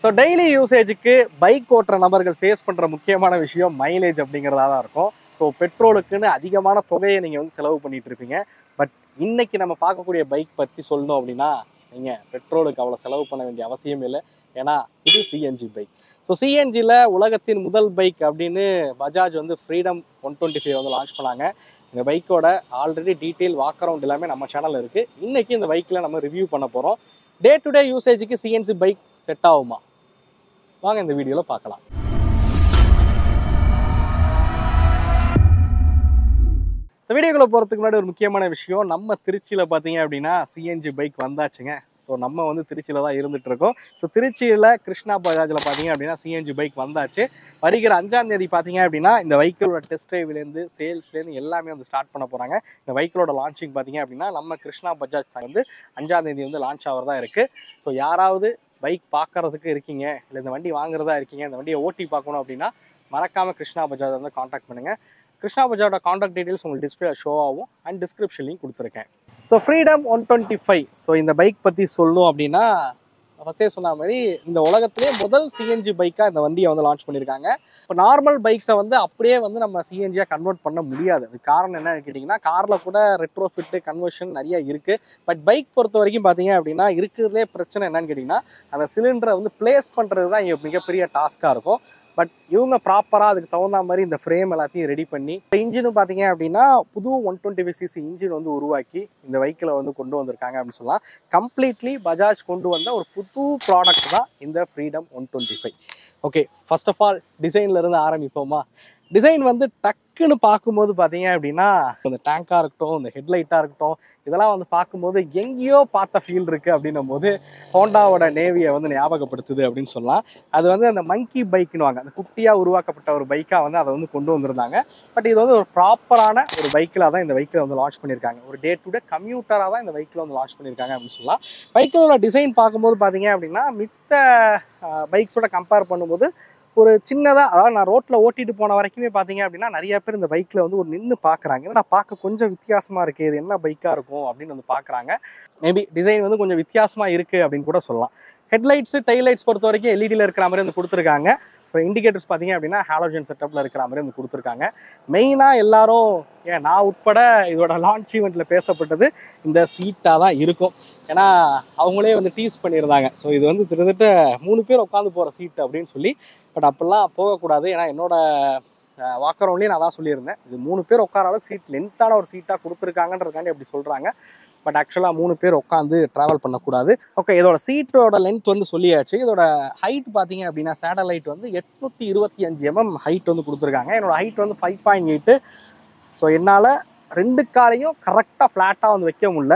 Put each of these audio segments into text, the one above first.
so daily யூசேஜுக்கு bike ஓட்டுற நபர்கள் face பண்ணுற முக்கியமான விஷயம் மைலேஜ் அப்படிங்கிறதா தான் இருக்கும் ஸோ பெட்ரோலுக்குன்னு அதிகமான தொகையை நீங்கள் வந்து செலவு பண்ணிட்டு இருப்பீங்க பட் இன்னைக்கு நம்ம பார்க்கக்கூடிய பைக் பற்றி சொல்லணும் அப்படின்னா நீங்கள் பெட்ரோலுக்கு அவ்வளோ செலவு பண்ண வேண்டிய அவசியம் இல்லை ஏன்னா இது சிஎன்ஜி பைக் ஸோ சிஎன்ஜியில் உலகத்தின் முதல் பைக் அப்படின்னு பஜாஜ் வந்து ஃப்ரீடம் ஒன் டுவெண்ட்டி ஃபைவ் வந்து லான்ச் பண்ணாங்க இந்த பைக்கோட ஆல்ரெடி டீட்டெயில் வாக் அரவுண்ட் எல்லாமே நம்ம சேனலில் இருக்குது இன்றைக்கி இந்த பைக்கில் நம்ம ரிவ்யூ பண்ண போகிறோம் டே டு டே யூசேஜுக்கு சிஎன்சி பைக் செட் ஆகுமா வாங்க இந்த வீடியோவில் பார்க்கலாம் இந்த வீடியோக்குள்ள போகிறதுக்கு முன்னாடி ஒரு முக்கியமான விஷயம் நம்ம திருச்சியில் பார்த்தீங்க அப்படின்னா சிஎன்ஜி பைக் வந்தாச்சுங்க ஸோ நம்ம வந்து திருச்சியில் தான் இருந்துட்டு இருக்கோம் ஸோ திருச்சியில் கிருஷ்ணா பஜாஜில் பார்த்தீங்க அப்படின்னா சிஎன்ஜி பைக் வந்தாச்சு வருகிற அஞ்சாம் தேதி பார்த்தீங்க அப்படின்னா இந்த வெஹிக்கிளோட டெஸ்ட் ட்ரைவ்லேருந்து சேல்ஸ்லேருந்து எல்லாமே வந்து ஸ்டார்ட் பண்ண போகிறாங்க இந்த வெஹிக்கிளோட லான்ச்சிங் பார்த்தீங்க அப்படின்னா நம்ம கிருஷ்ணா பஜாஜ் தான் வந்து அஞ்சாம் தேதி வந்து லான்ச் ஆகிறதா இருக்குது ஸோ யாராவது பைக் பார்க்கறதுக்கு இருக்கீங்க இல்லை இந்த வண்டி வாங்குறதா இருக்கீங்க இந்த வண்டியை ஓட்டி பார்க்கணும் அப்படின்னா மறக்காமல் கிருஷ்ணா பஜாஜ் வந்து காண்டாக்ட் பண்ணுங்கள் கிருஷ்ணா பஜாஜோட காண்டாக்ட் டீடைல்ஸ் உங்களுக்கு டிஸ்பிளே ஷோ ஆகும் அண்ட் டிஸ்கிரிப்ஷன்லையும் கொடுத்துருக்கேன் so freedom one twenty five so இந்த பைக் பற்றி சொல்லணும் அப்படின்னா ஃபஸ்ட்டே சொன்ன மாதிரி இந்த உலகத்திலே முதல் சிஎன்ஜி பைக்காக இந்த வண்டியை வந்து லான்ச் பண்ணியிருக்காங்க இப்போ நார்மல் பைக்ஸை வந்து அப்படியே வந்து நம்ம சிஎன்ஜியாக கன்வெர்ட் பண்ண முடியாது அது காரணம் என்னன்னு கேட்டிங்கன்னா காரில் கூட ரெட்ரோ ஃபிட்டு கன்வர்ஷன் நிறைய இருக்குது பட் பைக் பொறுத்த வரைக்கும் பார்த்தீங்க அப்படின்னா இருக்கிறதுலே பிரச்சனை என்னன்னு கேட்டிங்கன்னா அந்த சிலிண்டரை வந்து பிளேஸ் பண்ணுறது தான் இங்கே மிகப்பெரிய டாஸ்க்காக இருக்கும் பட் இவங்க ப்ராப்பராக அதுக்கு தகுந்த மாதிரி இந்த ஃப்ரேம் எல்லாத்தையும் ரெடி பண்ணி இப்போ இன்ஜினும் பார்த்தீங்க அப்படின்னா புது one twenty five CC engine வந்து உருவாக்கி இந்த வெஹிக்கிளை வந்து கொண்டு வந்திருக்காங்க அப்படின்னு சொல்லலாம் கம்ப்ளீட்லி பஜாஜ் கொண்டு வந்த ஒரு புது ப்ராடக்ட் தான் இந்த freedom one twenty five okay first of all டிசைன்லேருந்து ஆரம்பிப்போமா டிசைன் வந்து டக்குன்னு பார்க்கும்போது பார்த்தீங்க அப்படின்னா இந்த டேங்காக இருக்கட்டும் இந்த ஹெட்லைட்டாக இருக்கட்டும் இதெல்லாம் வந்து பார்க்கும்போது எங்கேயோ பார்த்த ஃபீல் இருக்குது அப்படின்னும் போது ஹோண்டாவோட நேவியை வந்து ஞாபகப்படுத்துது அப்படின்னு சொல்லலாம் அது வந்து அந்த மங்கி பைக்குன்னுவாங்க அந்த குட்டியாக உருவாக்கப்பட்ட ஒரு பைக்காக வந்து அதை வந்து கொண்டு வந்திருந்தாங்க பட் இது வந்து ஒரு ப்ராப்பரான ஒரு பைக்கில் தான் இந்த பைக்கில் வந்து லான்ச் பண்ணியிருக்காங்க ஒரு டே டு டே கம்யூட்டராக தான் இந்த பைக்கில் வந்து லான்ச் பண்ணியிருக்காங்க அப்படின்னு சொல்லலாம் பைக்கோட டிசைன் பார்க்கும்போது பார்த்தீங்க அப்படின்னா மித்த பைக்ஸோட கம்பேர் பண்ணும்போது ஒரு சின்னதாக அதாவது நான் ரோட்டில் ஓட்டிட்டு போன வரைக்குமே பார்த்தீங்க அப்படின்னா நிறைய பேர் இந்த பைக்கில் வந்து ஒரு நின்று பார்க்குறாங்க ஏன்னா பார்க்க கொஞ்சம் வித்தியாசமாக இருக்குது இது என்ன பைக்காக இருக்கும் அப்படின்னு வந்து பார்க்குறாங்க மேபி டிசைன் வந்து கொஞ்சம் வித்தியாசமாக இருக்குது அப்படின்னு கூட சொல்லலாம் ஹெட்லைட்ஸு லைட்ஸ் பொறுத்த வரைக்கும் எல்இடியில் இருக்கிற மாதிரி வந்து கொடுத்துருக்காங்க ஸோ இண்டிகேட்டர்ஸ் பார்த்தீங்க அப்படின்னா ஹாலோஜன் செட்டப்பில் இருக்கிற மாதிரி வந்து கொடுத்துருக்காங்க மெயினாக எல்லாரும் ஏன் நான் உட்பட இதோட லான்ச் ஈவெண்ட்டில் பேசப்பட்டது இந்த சீட்டாக தான் இருக்கும் ஏன்னா அவங்களே வந்து டீஸ் பண்ணியிருந்தாங்க ஸோ இது வந்து கிட்டத்தட்ட மூணு பேர் உட்காந்து போகிற சீட் அப்படின்னு சொல்லி பட் அப்படிலாம் போகக்கூடாது ஏன்னா என்னோட வாக்கரவுண்ட்லேயே நான் தான் சொல்லியிருந்தேன் இது மூணு பேர் உட்கார அளவுக்கு சீட் லென்த்தான ஒரு சீட்டாக கொடுத்துருக்காங்கன்றதுக்காண்டி அப்படி சொல்கிறாங்க பட் ஆக்சுவலாக மூணு பேர் உட்காந்து ட்ராவல் பண்ணக்கூடாது ஓகே இதோட சீட்டோட லென்த் வந்து சொல்லியாச்சு இதோட ஹைட் பார்த்தீங்க அப்படின்னா சேட்டலைட் வந்து எட்நூற்றி இருபத்தி அஞ்சு எம்எம் ஹைட் வந்து கொடுத்துருக்காங்க என்னோட ஹைட் வந்து ஃபைவ் பாயிண்ட் எயிட்டு ஸோ என்னால் ரெண்டு காலையும் கரெக்டாக ஃப்ளாட்டாக வந்து வைக்க முடியல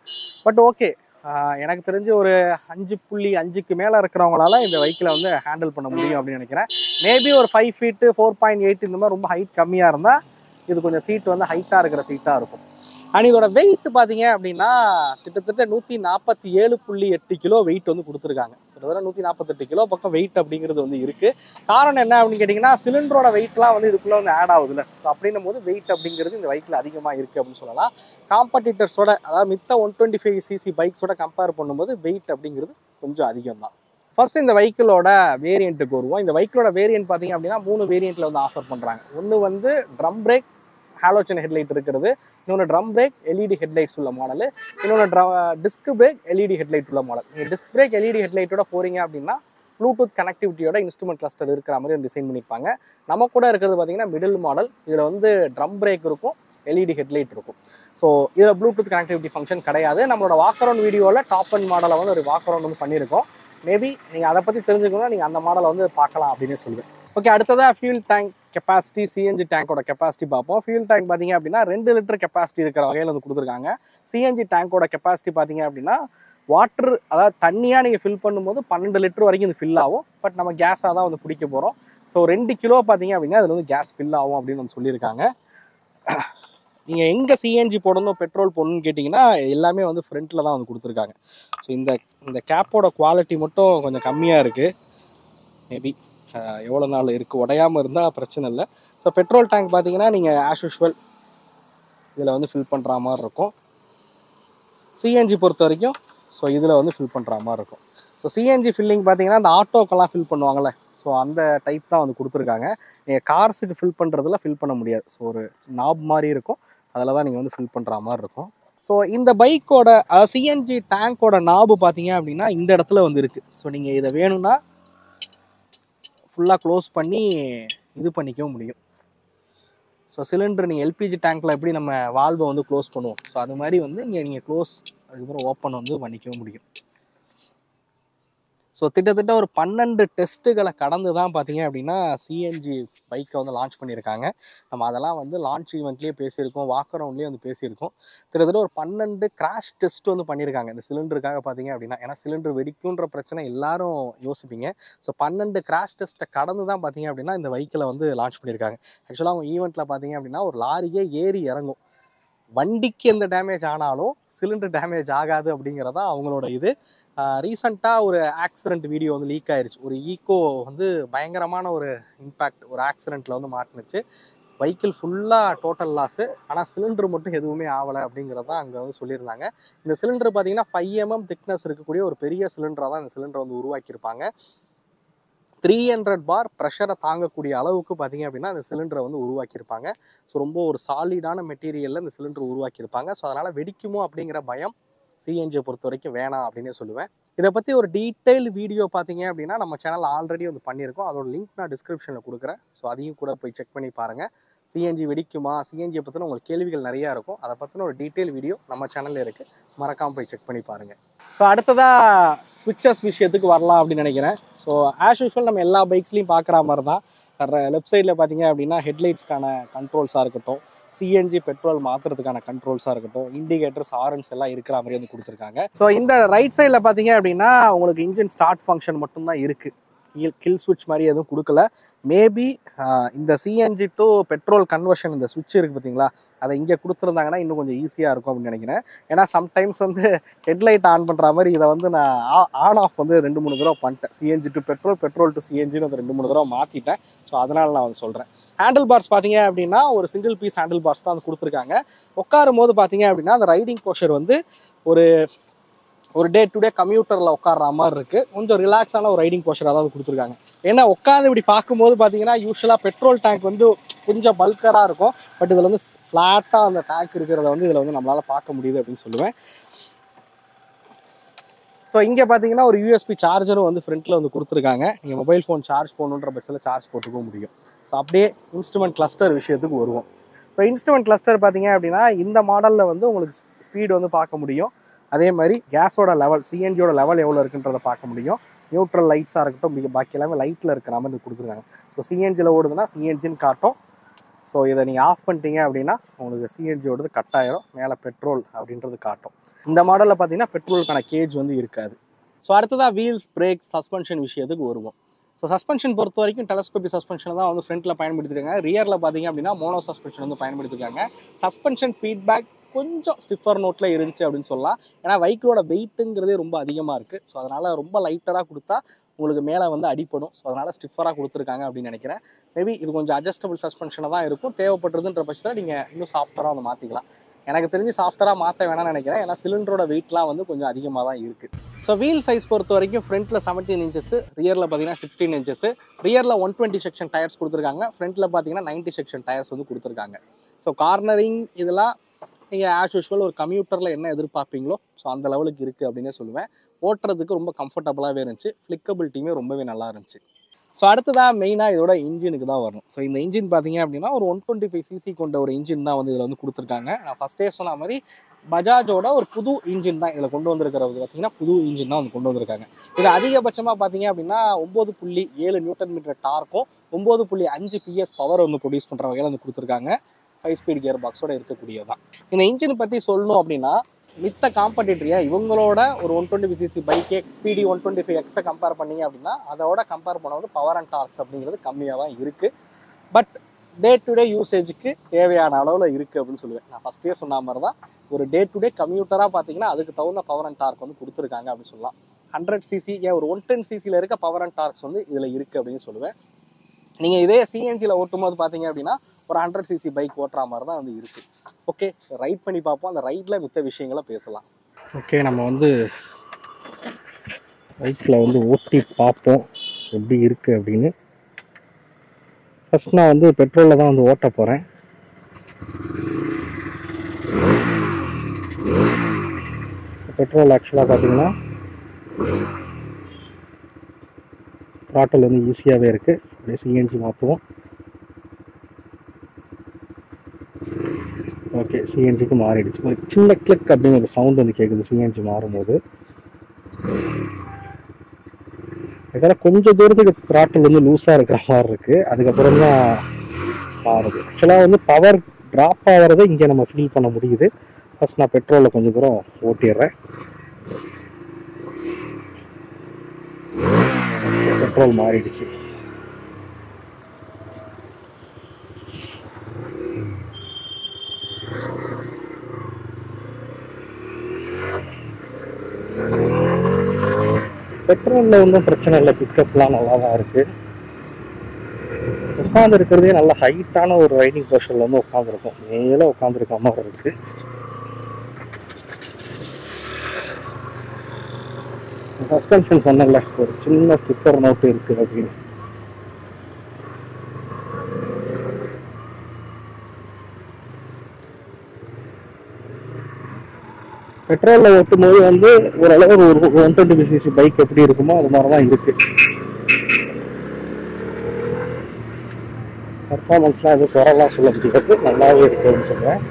பட் ஓகே எனக்கு தெரிஞ்சு ஒரு அஞ்சு புள்ளி அஞ்சுக்கு மேலே இருக்கிறவங்களால இந்த வெஹிக்கிளை வந்து ஹேண்டில் பண்ண முடியும் அப்படின்னு நினைக்கிறேன் மேபி ஒரு five feet four point eight இந்த மாதிரி ரொம்ப ஹைட் கம்மியாக இருந்தால் இது கொஞ்சம் சீட் வந்து ஹைட்டாக இருக்கிற சீட்டாக இருக்கும் அண்ட் இதோட வெயிட் பார்த்தீங்க அப்படின்னா கிட்டத்தட்ட நூற்றி நாற்பத்தி ஏழு புள்ளி எட்டு கிலோ வெயிட் வந்து கொடுத்துருக்காங்க கிட்டத்தட்ட நூற்றி நாற்பத்தெட்டு கிலோ பக்கம் வெயிட் அப்படிங்கிறது வந்து இருக்குது காரணம் என்ன அப்படின்னு கேட்டிங்கன்னா சிலிண்டரோட வெயிட்லாம் வந்து இதுக்குள்ளே வந்து ஆட் ஆகுதுல்ல ஸோ அப்படின்னும் போது வெயிட் அப்படிங்கிறது இந்த பைக்கில் அதிகமாக இருக்குது அப்படின்னு சொல்லலாம் காம்படிட்டர்ஸோட அதாவது மித்த ஒன் டுவெண்ட்டி ஃபைவ் சிசி பைக்ஸோட கம்பேர் பண்ணும்போது வெயிட் அப்படிங்கிறது கொஞ்சம் அதிகம் தான் ஃபர்ஸ்ட் இந்த வெஹிக்கிளோட வேரியண்ட்டுக்கு வருவோம் இந்த வெஹிக்கிளோட வேரியன்ட் பார்த்தீங்க அப்படின்னா மூணு வேரியண்ட்டில் வந்து ஆஃபர் பண்ணுறாங்க ஒன்று வந்து ட்ரம் பிரேக் ஹாலோஜன் ஹெட்லைட் இருக்கிறது இன்னொன்று ட்ரம் பிரேக் எல்இடி ஹெட்லைட்ஸ் உள்ள மாடல் இன்னொன்று ட்ர டிஸ்க் பிரேக் எல்இடி ஹெட்லைட் உள்ள மாடல் நீங்கள் டிஸ்க் பிரேக் எல்இடி ஹெட்லைட்டோட போகிறீங்க அப்படின்னா ப்ளூடூத் கனெக்டிவிட்டியோட இன்ஸ்ட்ருமெண்ட் கிளஸ்டர் இருக்கிற மாதிரி டிசைன் பண்ணியிருப்பாங்க நம்ம கூட இருக்கிறது பார்த்தீங்கன்னா மிடில் மாடல் இதில் வந்து ட்ரம் பிரேக் இருக்கும் எல்இடி ஹெட்லைட் இருக்கும் ஸோ இதில் ப்ளூடூத் கனெக்டிவிட்டி ஃபங்க்ஷன் கிடையாது நம்மளோட வாக்கரவுண்ட் வீடியோவில் டாப் அண்ட் மாடலை வந்து ஒரு வாக்கரவுண்ட் வந்து பண்ணியிருக்கோம் மேபி நீங்கள் அதை பற்றி தெரிஞ்சுக்கணும்னா நீங்கள் அந்த மாடலை வந்து பார்க்கலாம் அப்படின்னு சொல்லுவேன் ஓகே அடுத்ததாக ஃபியூல் டேங்க் கெப்பாசிட்டி சிஎன்ஜி டேங்கோட கெப்பாசிட்டி பார்ப்போம் ஃபியூல் டேங்க் பார்த்தீங்க அப்படின்னா ரெண்டு லிட்டர் கெப்பாசிட்டி இருக்கிற வகையில் வந்து கொடுத்துருக்காங்க சிஎன்ஜி டேங்கோட கெப்பாசிட்டி பார்த்தீங்க அப்படின்னா வாட்டர் அதாவது தண்ணியாக நீங்கள் ஃபில் பண்ணும்போது பன்னெண்டு லிட்டர் வரைக்கும் இது ஃபில் ஆகும் பட் நம்ம கேஸாக தான் வந்து பிடிக்க போகிறோம் ஸோ ரெண்டு கிலோ பார்த்தீங்க அப்படின்னா அதில் வந்து கேஸ் ஃபில் ஆகும் அப்படின்னு வந்து சொல்லியிருக்காங்க நீங்கள் எங்கே சிஎன்ஜி போடணும் பெட்ரோல் போடணும்னு கேட்டிங்கன்னா எல்லாமே வந்து ஃப்ரண்ட்டில் தான் வந்து கொடுத்துருக்காங்க ஸோ இந்த இந்த கேப்போட குவாலிட்டி மட்டும் கொஞ்சம் கம்மியாக இருக்குது மேபி எவ்வளோ நாள் இருக்குது உடையாமல் இருந்தால் பிரச்சனை இல்லை ஸோ பெட்ரோல் டேங்க் பார்த்தீங்கன்னா நீங்கள் ஆஸ் யூஷுவல் இதில் வந்து ஃபில் பண்ணுற மாதிரி இருக்கும் சிஎன்ஜி பொறுத்த வரைக்கும் ஸோ இதில் வந்து ஃபில் பண்ணுற மாதிரி இருக்கும் ஸோ சிஎன்ஜி ஃபில்லிங் பார்த்தீங்கன்னா இந்த ஆட்டோக்கெல்லாம் ஃபில் பண்ணுவாங்கல்ல ஸோ அந்த டைப் தான் வந்து கொடுத்துருக்காங்க நீங்கள் கார்ஸுக்கு ஃபில் பண்ணுறதுல ஃபில் பண்ண முடியாது ஸோ ஒரு நாப் மாதிரி இருக்கும் அதில் தான் நீங்கள் வந்து ஃபில் பண்ணுற மாதிரி இருக்கும் ஸோ இந்த பைக்கோட சிஎன்ஜி டேங்கோட நாபு பார்த்தீங்க அப்படின்னா இந்த இடத்துல வந்து இருக்குது ஸோ நீங்கள் இதை வேணும்னா ஃபுல்லாக க்ளோஸ் பண்ணி இது பண்ணிக்கவும் முடியும் ஸோ சிலிண்டர் நீங்கள் எல்பிஜி டேங்க்கில் எப்படி நம்ம வால்வை வந்து க்ளோஸ் பண்ணுவோம் ஸோ அது மாதிரி வந்து இங்கே நீங்கள் க்ளோஸ் அதுக்கப்புறம் ஓப்பன் வந்து பண்ணிக்கவும் முடியும் ஸோ கிட்டத்தட்ட ஒரு பன்னெண்டு டெஸ்ட்டுகளை கடந்து தான் பார்த்தீங்க அப்படின்னா சிஎன்ஜி பைக்கை வந்து லான்ச் பண்ணியிருக்காங்க நம்ம அதெல்லாம் வந்து லான்ச் ஈவெண்ட்லேயே பேசியிருக்கோம் வாக் அரவுண்ட்லேயே வந்து பேசியிருக்கோம் கிட்டத்தட்ட ஒரு பன்னெண்டு கிராஷ் டெஸ்ட் வந்து பண்ணியிருக்காங்க இந்த சிலிண்டருக்காக பார்த்தீங்க அப்படின்னா ஏன்னா சிலிண்டர் வெடிக்குன்ற பிரச்சனை எல்லாரும் யோசிப்பீங்க ஸோ பன்னெண்டு கிராஷ் டெஸ்ட்டை கடந்து தான் பார்த்தீங்க அப்படின்னா இந்த பைக்கில் வந்து லான்ச் பண்ணியிருக்காங்க ஆக்சுவலாக அவங்க ஈவெண்ட்டில் பார்த்தீங்க அப்படின்னா ஒரு லாரியே ஏறி இறங்கும் வண்டிக்கு எந்த டேமேஜ் ஆனாலும் சிலிண்டர் டேமேஜ் ஆகாது அப்படிங்கிறதா அவங்களோட இது ரீசண்டாக ஒரு ஆக்சிடென்ட் வீடியோ வந்து லீக் ஆயிருச்சு ஒரு ஈக்கோ வந்து பயங்கரமான ஒரு இம்பேக்ட் ஒரு ஆக்சிடெண்ட்டில் வந்து மாட்டினுச்சு வெஹிக்கிள் ஃபுல்லாக டோட்டல் லாஸு ஆனால் சிலிண்டர் மட்டும் எதுவுமே ஆகலை அப்படிங்கிறத அங்கே வந்து சொல்லியிருந்தாங்க இந்த சிலிண்டர் பார்த்தீங்கன்னா ஃபைவ் எம்எம் திக்னஸ் இருக்கக்கூடிய ஒரு பெரிய சிலிண்டராக தான் இந்த சிலிண்டர் வந்து உருவாக்கியிருப்பாங்க த்ரீ ஹண்ட்ரட் பார் ப்ரெஷரை தாங்கக்கூடிய அளவுக்கு பார்த்தீங்க அப்படின்னா இந்த சிலிண்டரை வந்து உருவாக்கியிருப்பாங்க ஸோ ரொம்ப ஒரு சாலிடான மெட்டீரியலில் இந்த சிலிண்டர் உருவாக்கியிருப்பாங்க ஸோ அதனால் வெடிக்குமோ அப்படிங்கிற பயம் சிஎன்ஜியை பொறுத்த வரைக்கும் வேணாம் அப்படின்னு சொல்லுவேன் இதை பற்றி ஒரு டீட்டெயில் வீடியோ பார்த்தீங்க அப்படின்னா நம்ம சேனல் ஆல்ரெடி வந்து பண்ணியிருக்கோம் அதோட லிங்க் நான் டிஸ்கிரிப்ஷனில் கொடுக்குறேன் ஸோ அதையும் கூட போய் செக் பண்ணி பாருங்கள் சிஎன்ஜி வெடிக்குமா சிஎன்ஜியை பற்றின உங்களுக்கு கேள்விகள் நிறையா இருக்கும் அதை பற்றின ஒரு டீட்டெயில் வீடியோ நம்ம சேனலில் இருக்குது மறக்காமல் போய் செக் பண்ணி பாருங்கள் ஸோ அடுத்ததாக ஸ்விட்சஸ் விஷயத்துக்கு வரலாம் அப்படின்னு நினைக்கிறேன் ஸோ ஆஸ் யூஸ்வல் நம்ம எல்லா பைக்ஸ்லையும் பார்க்குற மாதிரி தான் லெஃப்ட் சைடில் பார்த்தீங்க அப்படின்னா ஹெட்லைட்ஸ்க்கான கண்ட்ரோல்ஸாக இருக்கட்டும் சிஎன்ஜி பெட்ரோல் மாற்றுறதுக்கான கண்ட்ரோல்ஸாக இருக்கட்டும் இண்டிகேட்டர்ஸ் ஹாரன்ஸ் எல்லாம் இருக்கிற மாதிரி வந்து கொடுத்துருக்காங்க ஸோ இந்த ரைட் சைடில் பார்த்தீங்க அப்படின்னா உங்களுக்கு இன்ஜின் ஸ்டார்ட் ஃபங்க்ஷன் மட்டும்தான் இருக்குது கில் ஸ்விட்ச் மாதிரி எதுவும் கொடுக்கல மேபி இந்த சிஎன்ஜி டு பெட்ரோல் கன்வர்ஷன் இந்த ஸ்விட்ச் இருக்குது பார்த்தீங்களா அதை இங்கே கொடுத்துருந்தாங்கன்னா இன்னும் கொஞ்சம் ஈஸியாக இருக்கும் அப்படின்னு நினைக்கிறேன் ஏன்னா சம்டைம்ஸ் வந்து ஹெட்லைட் ஆன் பண்ணுற மாதிரி இதை வந்து நான் ஆன் ஆஃப் வந்து ரெண்டு மூணு தடவை பண்ணிட்டேன் CNG to petrol petrol to சிஎன்ஜின்னு வந்து ரெண்டு மூணு தடவை மாற்றிட்டேன் ஸோ அதனால் நான் வந்து சொல்கிறேன் ஹேண்டில் பார்ஸ் பார்த்தீங்க அப்படின்னா ஒரு சிங்கிள் பீஸ் ஹேண்டில் பார்ஸ் தான் வந்து கொடுத்துருக்காங்க உட்காரும் போது பார்த்தீங்க அப்படின்னா அந்த ரைடிங் போஷர் வந்து ஒரு ஒரு டே டு டே கம்யூட்டரில் உட்கார்ற மாதிரி இருக்குது கொஞ்சம் ரிலாக்ஸான ஒரு ரைடிங் போஷர் அதாவது கொடுத்துருக்காங்க ஏன்னா உட்காந்து இப்படி பார்க்கும்போது பார்த்தீங்கன்னா யூஸ்வலாக பெட்ரோல் டேங்க் வந்து கொஞ்சம் பல்கராக இருக்கும் பட் இதில் வந்து ஃப்ளாட்டாக அந்த டேங்க் இருக்கிறத வந்து இதில் வந்து நம்மளால் பார்க்க முடியுது அப்படின்னு சொல்லுவேன் ஸோ இங்கே பார்த்தீங்கன்னா ஒரு யூஎஸ்பி சார்ஜரும் வந்து ஃப்ரண்ட்டில் வந்து கொடுத்துருக்காங்க நீங்கள் மொபைல் ஃபோன் சார்ஜ் போகணுன்ற பட்சத்தில் சார்ஜ் போட்டுக்க முடியும் ஸோ அப்படியே இன்ஸ்ட்ருமெண்ட் கிளஸ்டர் விஷயத்துக்கு வருவோம் ஸோ இன்ஸ்ட்ருமெண்ட் கிளஸ்டர் பார்த்தீங்க அப்படின்னா இந்த மாடலில் வந்து உங்களுக்கு ஸ்பீடு வந்து பார்க்க முடியும் அதே மாதிரி கேஸோட லெவல் சிஎன்ஜியோட லெவல் எவ்வளோ இருக்குன்றதை பார்க்க முடியும் நியூட்ரல் லைட்ஸாக இருக்கட்டும் மிக பாக்கி எல்லாமே லைட்டில் இருக்கிற மாதிரி கொடுத்துருக்காங்க ஸோ சிஎன்ஜியில் ஓடுதுன்னா சிஎன்ஜின்னு காட்டும் ஸோ இதை நீங்கள் ஆஃப் பண்ணிட்டீங்க அப்படின்னா உங்களுக்கு சிஎன்ஜியோடது கட் ஆயிரும் மேலே பெட்ரோல் அப்படின்றது காட்டும் இந்த மாடலில் பார்த்தீங்கன்னா பெட்ரோலுக்கான கேஜ் வந்து இருக்காது ஸோ அடுத்ததாக வீல்ஸ் பிரேக் சஸ்பென்ஷன் விஷயத்துக்கு வருவோம் ஸோ சஸ்பென்ஷன் பொறுத்த வரைக்கும் டெலஸ்கோபி சஸ்பென்ஷன் தான் வந்து ஃப்ரண்ட்டில் பயன்படுத்திருக்காங்க ரியரில் பார்த்தீங்க அப்படின்னா மோனோ சஸ்பென்ஷன் வந்து பயன்படுத்திருக்காங்க சஸ்பென்ஷன் ஃபீட்பேக் கொஞ்சம் ஸ்டிஃபர் நோட்டில் இருந்துச்சு அப்படின்னு சொல்லலாம் ஏன்னா வெஹிக்கிளோட வெயிட்டுங்கிறதே ரொம்ப அதிகமாக இருக்குது ஸோ அதனால் ரொம்ப லைட்டராக கொடுத்தா உங்களுக்கு மேலே வந்து அடிப்படும் ஸோ அதனால் ஸ்டிஃபராக கொடுத்துருக்காங்க அப்படின்னு நினைக்கிறேன் மேபி இது கொஞ்சம் அட்ஜஸ்டபிள் சஸ்பென்ஷனாக தான் இருக்கும் தேவைப்படுறதுன்ற பட்சத்தில் நீங்கள் இன்னும் சாஃப்டராக வந்து மாற்றிக்கலாம் எனக்கு தெரிஞ்சு சாஃப்டராக மாற்ற வேணாம்னு நினைக்கிறேன் ஏன்னா சிலிண்டரோட வெயிட்லாம் வந்து கொஞ்சம் அதிகமாக தான் இருக்குது ஸோ வீல் சைஸ் பொறுத்த வரைக்கும் ஃப்ரண்ட்டில் செவன்டீன் இன்ச்சஸ் ரியரில் பார்த்தீங்கன்னா சிக்ஸ்டீன் இன்ச்சஸ் ரியரில் ஒன் டுவெண்ட்டி செக்ஷன் டயர்ஸ் கொடுத்துருக்காங்க ஃப்ரண்ட்டில் பார்த்தீங்கன்னா நைன்ட்டி செக்ஷன் டயர்ஸ் வந்து கொடுத்துருக்காங்க ஸோ கார்னரிங் இதெல்லாம் நீங்கள் ஆஸ் யூஷுவல் ஒரு கம்ப்யூட்டரில் என்ன எதிர்பார்ப்பீங்களோ ஸோ அந்த லெவலுக்கு இருக்குது அப்படின்னே சொல்லுவேன் ஓட்டுறதுக்கு ரொம்ப கம்ஃபர்டபுளாகவே இருந்துச்சு ஃப்ளிக்கபிலிட்டியுமே ரொம்பவே நல்லா இருந்துச்சு ஸோ அடுத்ததாக மெயினாக இதோட இன்ஜினுக்கு தான் வரணும் ஸோ இந்த இன்ஜின் பார்த்தீங்க அப்படின்னா ஒரு ஒன் டுவெண்ட்டி ஃபைவ் சிசி கொண்ட ஒரு இன்ஜின் தான் வந்து இதில் வந்து கொடுத்துருக்காங்க நான் ஃபஸ்ட்டே சொன்ன மாதிரி பஜாஜோட ஒரு புது இன்ஜின் தான் இதில் கொண்டு வந்திருக்கிறது பார்த்தீங்கன்னா புது இன்ஜின் தான் வந்து கொண்டு வந்திருக்காங்க இது அதிகபட்சமாக பார்த்தீங்க அப்படின்னா ஒம்பது புள்ளி ஏழு நியூட்டன் மீட்டர் டார்க்கும் ஒம்பது புள்ளி அஞ்சு பிஎஸ் பவர் வந்து ப்ரொடியூஸ் பண்ணுற வகையில் வந்து கொடுத்துருக்காங்க ஃபைவ் ஸ்பீட் கியர் பாக்ஸோட இருக்கக்கூடியதான் இந்த இன்ஜின் பற்றி சொல்லணும் அப்படின்னா மித்த காம்படிட்டரியா இவங்களோட ஒரு ஒன் டுவெண்ட்டி சிசி பைக்கே சிடி ஒன் டுவெண்ட்டி ஃபைவ் எக்ஸை கம்பேர் பண்ணீங்க அப்படின்னா அதோட கம்பேர் பண்ணும்போது பவர் அண்ட் டார்க்ஸ் அப்படிங்கிறது கம்மியாக தான் இருக்குது பட் டே டு டே யூசேஜுக்கு தேவையான அளவில் இருக்குது அப்படின்னு சொல்லுவேன் நான் ஃபஸ்ட்டே சொன்ன மாதிரி தான் ஒரு டே டு டே கம்யூட்டராக பார்த்தீங்கன்னா அதுக்கு தகுந்த பவர் அண்ட் டார்க் வந்து கொடுத்துருக்காங்க அப்படின்னு சொல்லலாம் ஹண்ட்ரட் சிசி ஏன் ஒரு ஒன் டென் சிசியில் இருக்க பவர் அண்ட் டார்க்ஸ் வந்து இதில் இருக்குது அப்படின்னு சொல்லுவேன் நீங்கள் இதே சிஎன்ஜியில் ஓட்டும் போது பார்த்தீங்க அப்படின்னா ஒரு ஹண்ட்ரட் சிசி பைக் ஓட்டுற மாதிரி தான் வந்து இருக்குது ஓகே ரைட் பண்ணி பார்ப்போம் அந்த ரைட்டில் மித்த விஷயங்களை பேசலாம் ஓகே நம்ம வந்து பைக்கில் வந்து ஓட்டி பார்ப்போம் எப்படி இருக்குது அப்படின்னு ஃபஸ்ட் நான் வந்து பெட்ரோலில் தான் வந்து ஓட்ட போகிறேன் பெட்ரோல் ஆக்சுவலாக பார்த்தீங்கன்னா த்ராட்டில் வந்து ஈஸியாகவே இருக்குது அப்படியே சிஎன்ஜி மாற்றுவோம் ஓகே சிஎன்ஜிக்கு மாறிடுச்சு ஒரு சின்ன கிளிக் அப்படின்னு ஒரு சவுண்ட் வந்து கேட்குது சிஎன்ஜி மாறும்போது இதெல்லாம் கொஞ்சம் தூரத்துக்கு த்ராட்டில் வந்து லூஸாக இருக்கிற மாதிரி இருக்குது அதுக்கப்புறம் தான் மாறுது ஆக்சுவலாக வந்து பவர் ட்ராப் ஆகிறத இங்கே நம்ம ஃபீல் பண்ண முடியுது ஃபர்ஸ்ட் நான் பெட்ரோலில் கொஞ்சம் தூரம் ஓட்டிடுறேன் பெட்ரோல் மாறிடுச்சு பெட்ரோலில் ஒன்றும் பிரச்சனை இல்லை பிக்கப்லாம் நல்லா தான் இருக்குது உட்காந்து இருக்கிறதே நல்ல ஹைட்டான ஒரு ரைடிங் பொசிஷனில் வந்து உட்காந்துருக்கும் மேலே உட்காந்துருக்க மாதிரி இருக்குது சஸ்பென்ஷன் சொன்னேன்ல ஒரு சின்ன ஸ்டிப்பர் நோட்டு இருக்குது அப்படின்னு பெட்ரோலில் ஓட்டும் போது வந்து ஓரளவு ஒரு ஒன் டுவெண்ட்டி சிசி பைக் எப்படி இருக்குமோ அது மாதிரி தான் இருக்கு பர்ஃபார்மன்ஸ்லாம் எதுவும் குறைலாம் சொல்ல முடியாது நல்லாவே இருக்குன்னு சொல்லுவேன்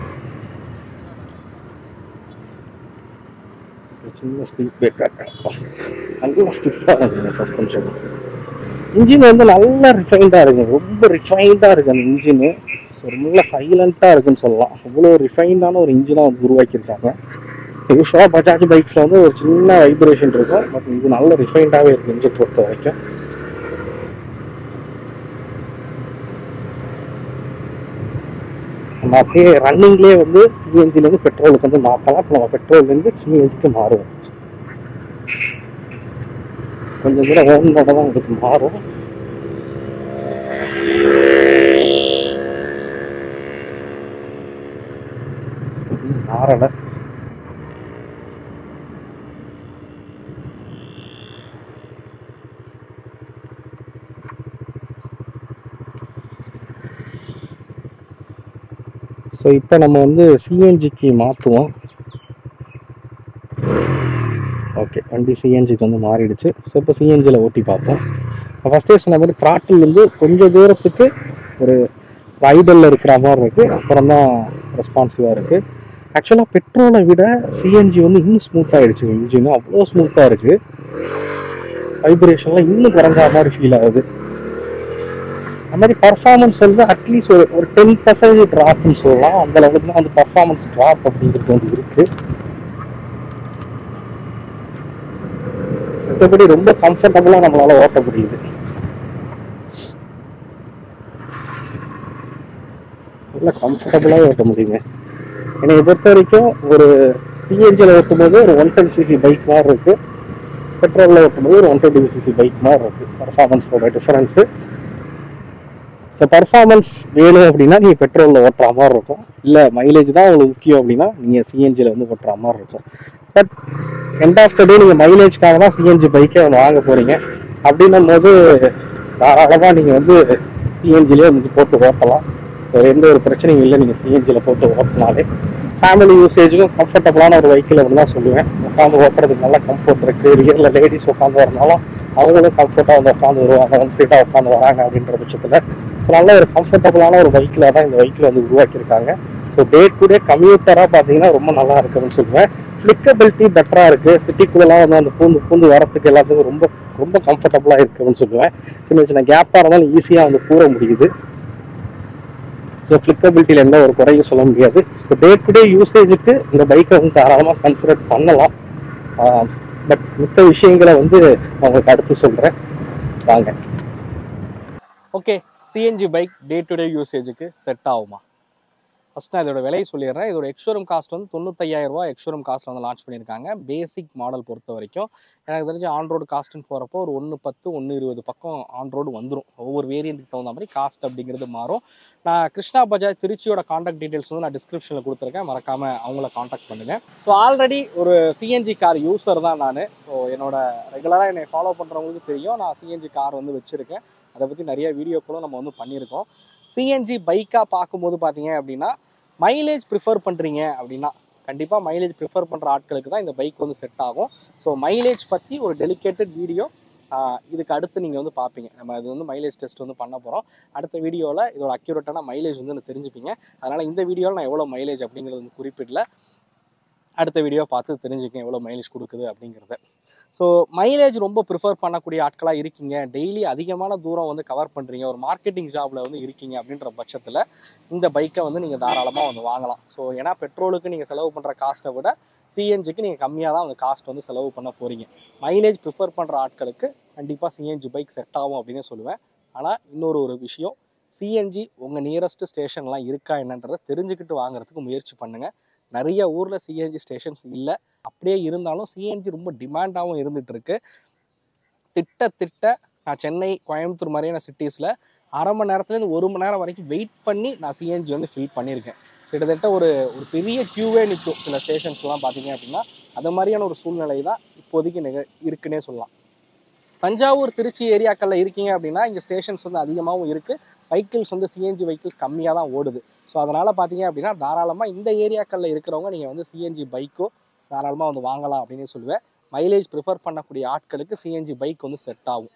ஒரு சின்ன ஸ்பீட் பிரேக்கர் நல்லா ஸ்டிஃபாக இருக்குங்க சஸ்பென்ஷன் இன்ஜின் வந்து நல்லா ரிஃபைண்டாக இருக்குங்க ரொம்ப ரிஃபைண்டாக இருக்கு அந்த இன்ஜினு ஸோ ரொம்ப சைலண்ட்டாக இருக்குன்னு சொல்லலாம் அவ்வளோ ரிஃபைண்டான ஒரு இன்ஜினாக வந்து உருவாக்கியிருக்காங்க யூஸ்வலாக பஜாஜ் பைக்ஸில் வந்து ஒரு சின்ன வைப்ரேஷன் இருக்கும் பட் இது நல்ல ரிஃபைண்டாகவே இருக்கு இன்ஜின் பொறுத்த வரைக்கும் நம்ம அப்படியே ரன்னிங்லேயே வந்து சிஎன்ஜிலேருந்து பெட்ரோலுக்கு வந்து மாற்றலாம் இப்போ நம்ம பெட்ரோல்லேருந்து சிஎன்ஜிக்கு மாறுவோம் கொஞ்சம் தூரம் ஓனோட தான் உங்களுக்கு மாறும் மாறலை ஸோ இப்போ நம்ம வந்து சிஎன்ஜிக்கு மாற்றுவோம் ஓகே வண்டி சிஎன்ஜிக்கு வந்து மாறிடுச்சு ஸோ இப்போ சிஎன்ஜியில் ஓட்டி பார்ப்போம் ஃபஸ்ட்டே சொன்ன மாதிரி throttle வந்து கொஞ்சம் தூரத்துக்கு ஒரு ஐடலில் இருக்கிற மாதிரி இருக்குது அப்புறம் தான் ரெஸ்பான்சிவாக இருக்குது ஆக்சுவலாக பெட்ரோலை விட சிஎன்ஜி வந்து இன்னும் ஸ்மூத் ஆகிடுச்சு இன்ஜின் அவ்வளோ ஸ்மூத்தாக இருக்குது வைப்ரேஷன்லாம் இன்னும் குறைஞ்ச மாதிரி ஃபீல் ஆகுது அது மாதிரி பர்ஃபார்மன்ஸ் வந்து அட்லீஸ்ட் ஒரு ஒரு டென் பர்சன்டேஜ் ட்ராப்னு சொல்லலாம் அந்த லெவலுக்கு தான் வந்து பர்ஃபார்மன்ஸ் ட்ராப் அப்படிங்கிறது வந்து இருக்கு மற்றபடி ரொம்ப கம்ஃபர்டபுளாக நம்மளால ஓட்ட முடியுது நல்ல கம்ஃபர்டபுளாக ஓட்ட முடியுங்க என்னை பொறுத்த வரைக்கும் ஒரு சிஎன்ஜியில் ஓட்டும் போது ஒரு ஒன் டென் சிசி பைக் மாதிரி இருக்கு பெட்ரோலில் ஓட்டும் போது ஒரு ஒன் டுவெண்ட்டி சிசி பைக் மாதிரி இருக்கு பர்ஃபார்மன்ஸோட டிஃபரன்ஸு ஸோ பர்ஃபார்மன்ஸ் வேணும் அப்படின்னா நீங்கள் பெட்ரோலில் ஓட்டுற மாதிரி இருக்கும் இல்லை மைலேஜ் தான் உங்களுக்கு முக்கியம் அப்படின்னா நீங்கள் சிஎன்ஜியில் வந்து ஓட்டுற மாதிரி இருக்கும் but end of the day நீங்கள் மைலேஜ்க்காக தான் சிஎன்ஜி பைக்கே ஒன்று வாங்க போகிறீங்க அப்படின்னும் போது தாராளமாக நீங்கள் வந்து சிஎன்ஜிலே வந்து போட்டு ஓட்டலாம் ஸோ எந்த ஒரு பிரச்சனையும் இல்லை நீங்கள் சிஎன்ஜியில் போட்டு ஓட்டினாலே ஃபேமிலி யூசேஜுக்கும் கம்ஃபர்டபுளான ஒரு வெஹிக்கிள் அப்படின்னு தான் சொல்லுவேன் உட்காந்து ஓட்டுறதுக்கு நல்லா கம்ஃபர்ட் இருக்குது ரியரில் லேடிஸ் உட்காந்து வரனாலும் அவங்களும் கம்ஃபர்ட்டாக வந்து உட்காந்து வருவாங்க ஒன் சீட்டாக உட்காந்து வராங்க அப்படின்ற பட்சத்தில் ஸோ நல்ல ஒரு கம்ஃபர்டபுளான ஒரு பைக்கில் தான் இந்த பைக்கில் வந்து உருவாக்கியிருக்காங்க ஸோ டே டு டே கம்யூட்டராக பார்த்தீங்கன்னா ரொம்ப நல்லா இருக்குன்னு சொல்லுவேன் ஃப்ளிக்கபிலிட்டி பெட்டராக இருக்குது சிட்டிக்குள்ளெலாம் வந்து அந்த பூந்து பூந்து வரத்துக்கு எல்லாத்துக்கும் ரொம்ப ரொம்ப கம்ஃபர்டபுளாக இருக்குன்னு சொல்லுவேன் சின்ன சின்ன கேப்பாக இருந்தாலும் ஈஸியாக வந்து கூற முடியுது ஸோ ஃப்ளிக்கபிலிட்டியில் எந்த ஒரு குறையும் சொல்ல முடியாது ஸோ டே டு டே யூசேஜுக்கு இந்த பைக்கை வந்து தாராளமாக கன்சிடர் பண்ணலாம் பட் மித்த விஷயங்களை வந்து நான் உங்களுக்கு அடுத்து சொல்கிறேன் வாங்க okay CNG bike day to day யூசேஜுக்கு செட் ஆகுமா ஃபஸ்ட் நான் இதோட விலையை சொல்லிடுறேன் இதோட எக்ஷோரூம் காஸ்ட் வந்து தொண்ணூத்தையாயிரம் ரூபா எக்ஷோரூம் காஸ்ட் வந்து லான்ச் பண்ணியிருக்காங்க பேசிக் மாடல் பொறுத்த வரைக்கும் எனக்கு தெரிஞ்சு ஆன் ரோடு காஸ்ட்டுன்னு போகிறப்போ ஒரு ஒன்று பத்து ஒன்று இருபது பக்கம் ஆன் ரோடு வந்துடும் ஒவ்வொரு வேரியண்ட்டுக்கு தகுந்த மாதிரி காஸ்ட் அப்படிங்கிறது மாறும் நான் கிருஷ்ணா பஜாஜ் திருச்சியோட காண்டாக்ட் டீட்டெயில்ஸ் வந்து நான் டிஸ்கிரிப்ஷனில் கொடுத்துருக்கேன் மறக்காமல் அவங்கள காண்டாக்ட் பண்ணுங்கள் ஸோ ஆல்ரெடி ஒரு சிஎன்ஜி கார் யூஸர் தான் நான் ஸோ என்னோட ரெகுலராக என்னை ஃபாலோ பண்ணுறவங்களுக்கு தெரியும் நான் சிஎன்ஜி கார் வந்து வச்சுருக்கேன் அதை பற்றி நிறைய வீடியோக்களும் நம்ம வந்து பண்ணியிருக்கோம் சிஎன்ஜி பைக்காக பார்க்கும்போது பார்த்தீங்க அப்படின்னா மைலேஜ் ப்ரிஃபர் பண்ணுறீங்க அப்படின்னா கண்டிப்பாக மைலேஜ் ப்ரிஃபர் பண்ணுற ஆட்களுக்கு தான் இந்த பைக் வந்து செட் ஆகும் ஸோ மைலேஜ் பற்றி ஒரு டெலிகேட்டட் வீடியோ இதுக்கு அடுத்து நீங்கள் வந்து பார்ப்பீங்க நம்ம இது வந்து மைலேஜ் டெஸ்ட் வந்து பண்ண போகிறோம் அடுத்த வீடியோவில் இதோட அக்யூரேட்டான மைலேஜ் வந்து நான் தெரிஞ்சுப்பீங்க அதனால் இந்த வீடியோவில் நான் எவ்வளோ மைலேஜ் அப்படிங்கிறது வந்து குறிப்பிடல அடுத்த வீடியோ பார்த்து தெரிஞ்சுக்கங்க எவ்வளோ மைலேஜ் கொடுக்குது அப்படிங்கிறத ஸோ மைலேஜ் ரொம்ப ப்ரிஃபர் பண்ணக்கூடிய ஆட்களாக இருக்கீங்க டெய்லி அதிகமான தூரம் வந்து கவர் பண்ணுறீங்க ஒரு மார்க்கெட்டிங் ஜாபில் வந்து இருக்கீங்க அப்படின்ற பட்சத்தில் இந்த பைக்கை வந்து நீங்கள் தாராளமாக வந்து வாங்கலாம் ஸோ ஏன்னா பெட்ரோலுக்கு நீங்கள் செலவு பண்ணுற காஸ்ட்டை விட சிஎன்ஜிக்கு நீங்கள் கம்மியாக தான் அந்த காஸ்ட் வந்து செலவு பண்ண போகிறீங்க மைலேஜ் ப்ரிஃபர் பண்ணுற ஆட்களுக்கு கண்டிப்பாக சிஎன்ஜி பைக் செட் ஆகும் அப்படின்னு சொல்லுவேன் ஆனால் இன்னொரு ஒரு விஷயம் சிஎன்ஜி உங்கள் நியரஸ்ட் ஸ்டேஷன்லாம் இருக்கா என்னன்றதை தெரிஞ்சுக்கிட்டு வாங்குறதுக்கு முயற்சி பண்ணுங்கள் நிறைய ஊரில் சிஎன்ஜி ஸ்டேஷன்ஸ் இல்லை அப்படியே இருந்தாலும் சிஎன்ஜி ரொம்ப டிமாண்டாகவும் இருந்துட்டு இருக்கு திட்ட திட்ட நான் சென்னை கோயம்புத்தூர் மாதிரியான சிட்டிஸில் அரை மணி நேரத்துலேருந்து ஒரு மணி நேரம் வரைக்கும் வெயிட் பண்ணி நான் சிஎன்ஜி வந்து ஃபில் பண்ணியிருக்கேன் கிட்டத்தட்ட ஒரு ஒரு பெரிய க்யூவே நிற்கும் சில ஸ்டேஷன்ஸ்லாம் பார்த்தீங்க அப்படின்னா அது மாதிரியான ஒரு சூழ்நிலை தான் இப்போதைக்கு நிக இருக்குன்னே சொல்லலாம் தஞ்சாவூர் திருச்சி ஏரியாக்களில் இருக்கீங்க அப்படின்னா இங்கே ஸ்டேஷன்ஸ் வந்து அதிகமாகவும் இருக்குது வெஹிக்கிள்ஸ் வந்து சிஎன்ஜி வெஹிக்கிள்ஸ் கம்மியாக தான் ஓடுது ஸோ அதனால் பார்த்தீங்க அப்படின்னா தாராளமாக இந்த ஏரியாக்களில் இருக்கிறவங்க நீங்கள் வந்து சிஎன்ஜி பைக்கோ தாராளமாக வந்து வாங்கலாம் அப்படின்னு சொல்லுவேன் மைலேஜ் ப்ரிஃபர் பண்ணக்கூடிய ஆட்களுக்கு சிஎன்ஜி பைக் வந்து செட் ஆகும்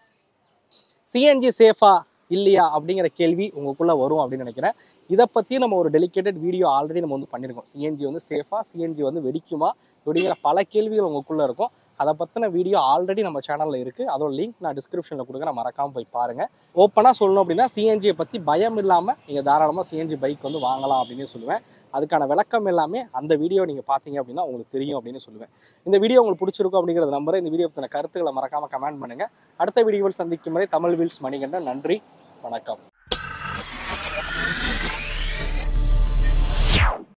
சிஎன்ஜி சேஃபா இல்லையா அப்படிங்கிற கேள்வி உங்களுக்குள்ளே வரும் அப்படின்னு நினைக்கிறேன் இதை பற்றி நம்ம ஒரு டெலிகேட்டட் வீடியோ ஆல்ரெடி நம்ம வந்து பண்ணியிருக்கோம் சிஎன்ஜி வந்து சேஃபா சிஎன்ஜி வந்து வெடிக்குமா இப்படிங்கிற பல கேள்விகள் உங்களுக்குள்ளே இருக்கும் அதை பற்றின வீடியோ ஆல்ரெடி நம்ம சேனலில் இருக்குது அதோட லிங்க் நான் டிஸ்கிரிப்ஷனில் கொடுக்குறேன் மறக்காமல் போய் பாருங்கள் ஓப்பனாக சொல்லணும் அப்படின்னா சிஎன்ஜியை பற்றி பயம் இல்லாமல் நீங்கள் தாராளமாக சிஎன்ஜி பைக் வந்து வாங்கலாம் அப்படின்னு சொல்லுவேன் அதுக்கான விளக்கம் எல்லாமே அந்த வீடியோ நீங்கள் பார்த்தீங்க அப்படின்னா உங்களுக்கு தெரியும் அப்படின்னு சொல்லுவேன் இந்த வீடியோ உங்களுக்கு பிடிச்சிருக்கும் அப்படிங்கிறது நம்புறேன் இந்த வீடியோ பற்றின கருத்துக்களை மறக்காமல் கமெண்ட் பண்ணுங்கள் அடுத்த வீடியோவில் சந்திக்கும் வரை தமிழ் வீல்ஸ் மணிகண்டன் நன்றி வணக்கம்